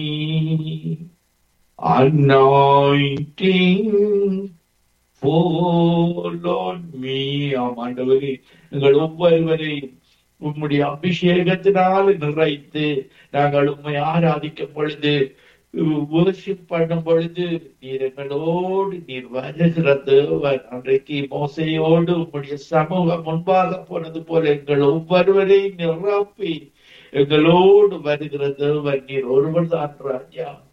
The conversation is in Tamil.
anointing fall on me ஆமாண்டவரே எங்கள் ஒவ்வொருவரையும் உம்முடைய அபிஷேகத்தினால் நிறைத்து நாங்கள் உம்மை ஆராதிக்கும் பொழுது worship பண்ணும் பொழுது நீர் எங்களோடு நீர் வருகிற தேவன் அன்றைக்கு மோசையோடு உம்முடைய சமூகம் முன்பாக போனது போல எங்கள் ஒவ்வொருவரையும் நிரப்பி எங்களோடு வருகிற தேவன் நீர் ஒருவர் தான் ராஜா